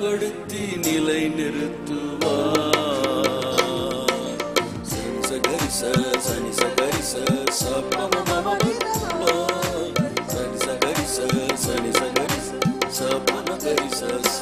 பலப்படுத்தி நிலை நிறுத்துவார் சனி சகரி ச சனி சகரி ச சப்பம மம ப. சனி சகரி ச சனி சகரி ச சப்பம கரி ச ச.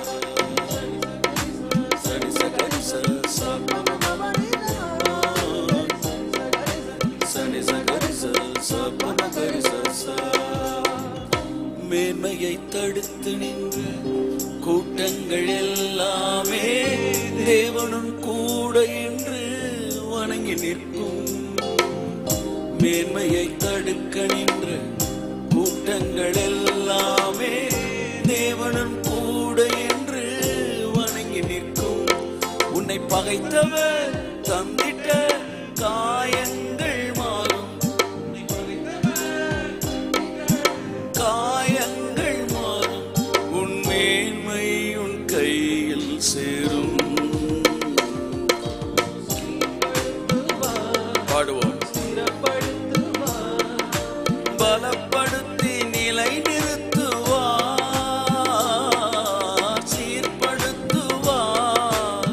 சனி சகரி ச சப்பம மம ப. சனி சகரி ச சப்பம கரி ச ச. மேன்மையை தடுத்து நின்று கூட்டங்கள் எல்லாமே தேவனும் கூட என்று வணங்கி நிற்கும் மேன்மையை தடுக்க நின்று கூட்டங்கள் எல்லாமே தேவனும் கூட என்று வணங்கி நிற்கும் உன்னை பகைத்தவர் தந்திட்ட காயங்கள் மாறும் உன்னை பகைத்தவர் காயங்கள் மாறும் உன் மேன்மை உன் கையில் சேரும் பாடுவோம் பலப்படுத்தி நிலை நிறுத்துவார் சீர்படுத்துவார்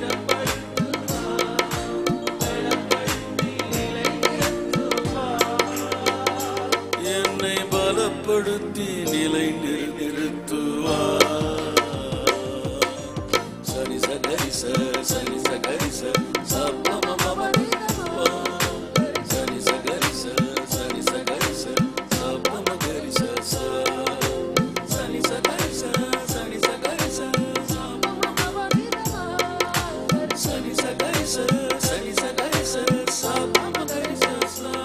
என்னை பலப்படுத்தி நிலை நிறு- நிறுத்துவார் சரி சகரி ச சரி சகரி ச சப்பம மம ப. சரி சகரி ச சரி சகரி ச சப்பம கரி ச ச. சரி சகரி ச சரி சகரி ச சப்பம மம ப. சரி சகரி ச சரி சகரி ச சப்பம கரி ச ச.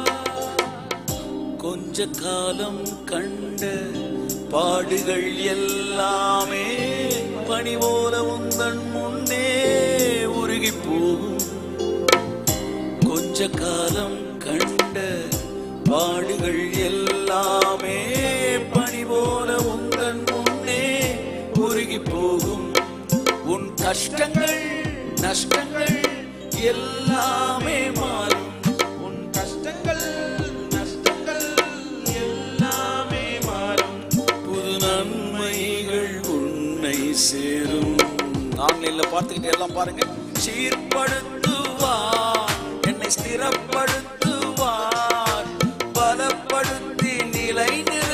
கொஞ்ச காலம் கண்ட பாடுகள் எல்லாமே பனி போல உந்தன் முன்னே உருகி போகும் கொஞ்ச காலம் கண்ட பாடுகள் எல்லாமே பனி போல உந்தன் முன்னே உருகி போகும் உன் கஷ்டங்கள் நஷ்டங்கள் எல்லாமே மாறும் உன் கஷ்டங்கள் நஷ்டங்கள் எல்லாமே மாறும் புது நன்மைகள் உன்னை சேரும் ஆன்லைன்ல பார்த்துக்கிட்டு எல்லாம் பாருங்க சீர்படுத்துவார் என்னை ஸ்திரப்படுத்துவார் பலப்படுத்தி நிலை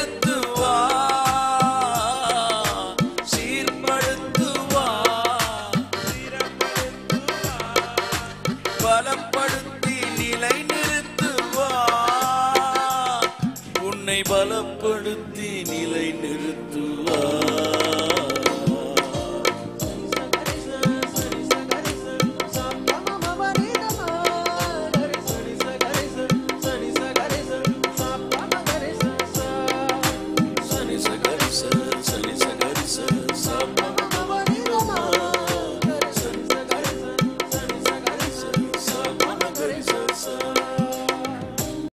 நிறுத்துவார் சீர்படுத்துவார் பலப்படுத்தி நிலை நிறுத்துவார் உன்னை பலப்படுத்தி நிலை நிறுத்துவார்